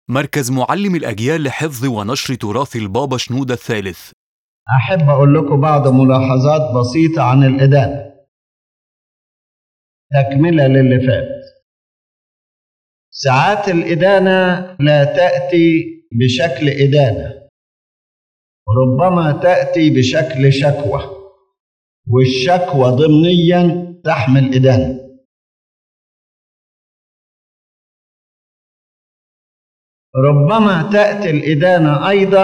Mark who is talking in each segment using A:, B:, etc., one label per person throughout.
A: مركز معلم الأجيال لحفظ ونشر تراث البابا شنودة الثالث
B: أحب أقول لكم بعض ملاحظات بسيطة عن الإدانة تكملة للي فات ساعات الإدانة لا تأتي بشكل إدانة ربما تأتي بشكل شكوى والشكوى ضمنيا تحمل إدانة ربما تأتي الإدانة أيضا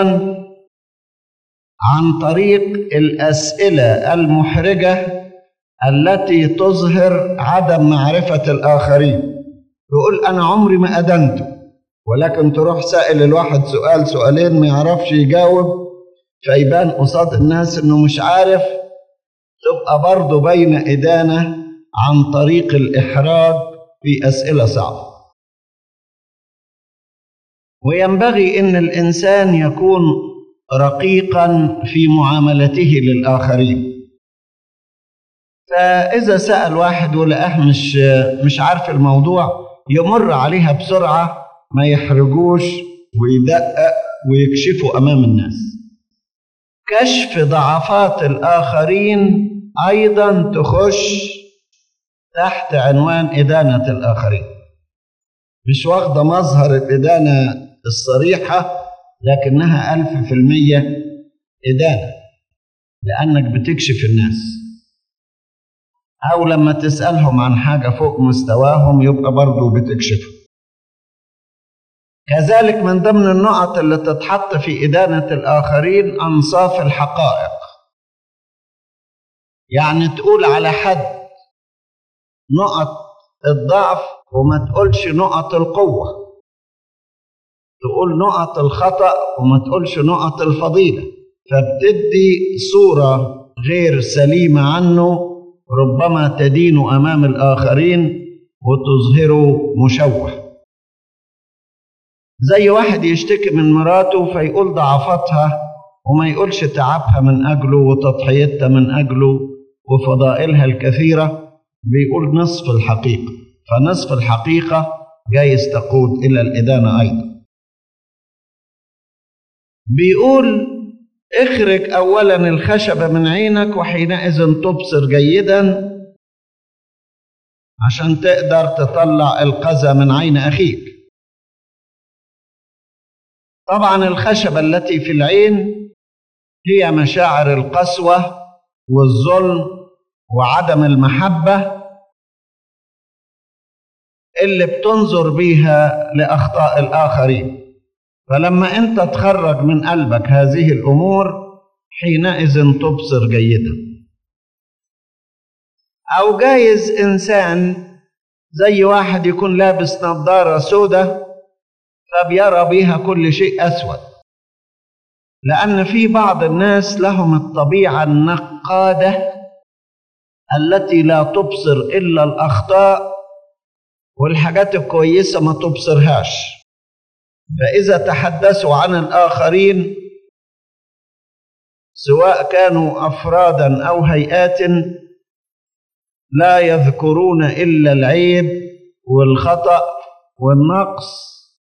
B: عن طريق الأسئلة المحرجة التي تظهر عدم معرفة الآخرين يقول أنا عمري ما أدنته ولكن تروح سائل الواحد سؤال سؤالين ما يعرفش يجاوب فيبان قصاد الناس إنه مش عارف تبقى برضه بين إدانة عن طريق الإحراج في أسئلة صعبة وينبغي ان الانسان يكون رقيقا في معاملته للاخرين فاذا سال واحد ولقاه مش مش عارف الموضوع يمر عليها بسرعه ما يحرجوش ويدقق ويكشفه امام الناس كشف ضعفات الاخرين ايضا تخش تحت عنوان ادانه الاخرين مش واخده مظهر الادانه الصريحة لكنها ألف في المية إدانة لأنك بتكشف الناس أو لما تسألهم عن حاجة فوق مستواهم يبقى برضو بتكشفهم كذلك من ضمن النقط اللي تتحط في إدانة الآخرين أنصاف الحقائق يعني تقول على حد نقط الضعف وما تقولش نقط القوه تقول نقط الخطأ وما تقولش نقط الفضيلة فبتدي صورة غير سليمة عنه ربما تدين أمام الآخرين وتظهره مشوه زي واحد يشتكي من مراته فيقول ضعفاتها وما يقولش تعبها من أجله وتضحيتها من أجله وفضائلها الكثيرة بيقول نصف الحقيقة فنصف الحقيقة جايز تقود إلى الإدانة أيضا بيقول اخرج اولا الخشبه من عينك وحينئذ تبصر جيدا عشان تقدر تطلع القذى من عين اخيك طبعا الخشبه التي في العين هي مشاعر القسوه والظلم وعدم المحبه اللي بتنظر بيها لاخطاء الاخرين فلما انت تخرج من قلبك هذه الامور حينئذ تبصر جيدا او جايز انسان زي واحد يكون لابس نظاره سودة فبيرى بيها كل شيء اسود لان في بعض الناس لهم الطبيعه النقاده التي لا تبصر الا الاخطاء والحاجات الكويسه ما تبصرهاش فإذا تحدثوا عن الآخرين سواء كانوا أفرادا أو هيئات لا يذكرون إلا العيب والخطأ والنقص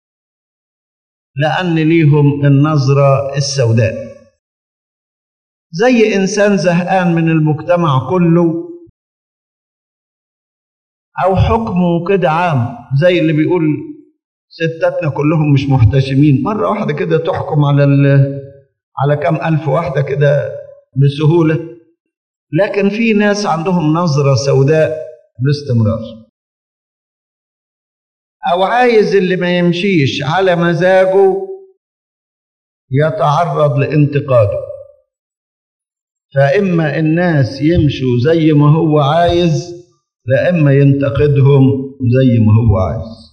B: لأن ليهم النظرة السوداء زي إنسان زهقان من المجتمع كله أو حكمه كده عام زي اللي بيقول ستاتنا كلهم مش محتشمين مرة واحدة كده تحكم على على كم ألف واحدة كده بسهولة لكن في ناس عندهم نظرة سوداء باستمرار أو عايز اللي ما يمشيش على مزاجه يتعرض لانتقاده فإما الناس يمشوا زي ما هو عايز لا إما ينتقدهم زي ما هو عايز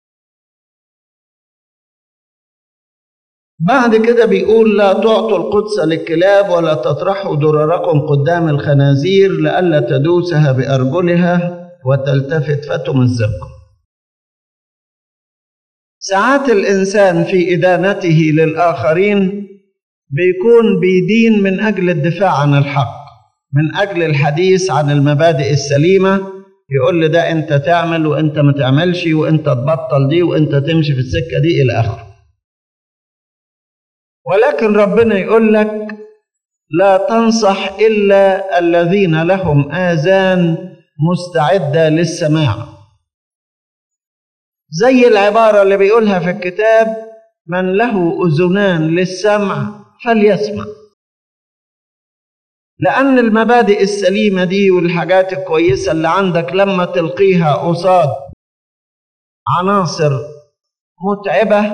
B: بعد كده بيقول لا تعطوا القدس للكلاب ولا تطرحوا درركم قدام الخنازير لئلا تدوسها بأرجلها وتلتفت فتمزقكم ساعات الإنسان في إدانته للآخرين بيكون بيدين من أجل الدفاع عن الحق من أجل الحديث عن المبادئ السليمة يقول لي ده انت تعمل وانت ما تعملش وانت تبطل دي وانت تمشي في السكه دي الى اخره ولكن ربنا يقول لك لا تنصح الا الذين لهم اذان مستعده للسماع زي العباره اللي بيقولها في الكتاب من له اذنان للسمع فليسمع لأن المبادئ السليمة دي والحاجات الكويسة اللي عندك لما تلقيها قصاد عناصر متعبة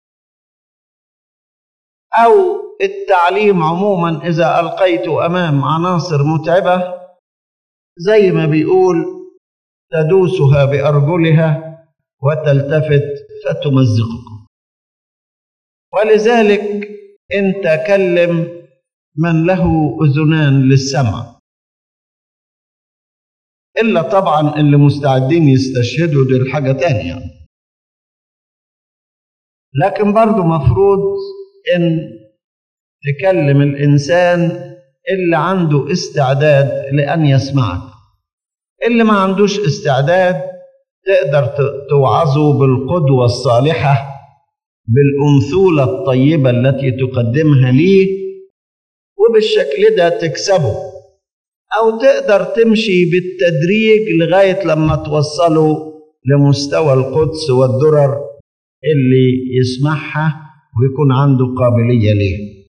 B: أو التعليم عموما إذا ألقيته أمام عناصر متعبة زي ما بيقول تدوسها بأرجلها وتلتفت فتمزقكم ولذلك أنت كلم من له اذنان للسمع الا طبعا اللي مستعدين يستشهدوا دي حاجه تانية لكن برضو مفروض ان تكلم الانسان اللي عنده استعداد لان يسمعك اللي ما عندوش استعداد تقدر توعظه بالقدوه الصالحه بالامثوله الطيبه التي تقدمها ليه وبالشكل ده تكسبه أو تقدر تمشي بالتدريج لغاية لما توصله لمستوى القدس والدرر اللي يسمعها ويكون عنده قابلية ليه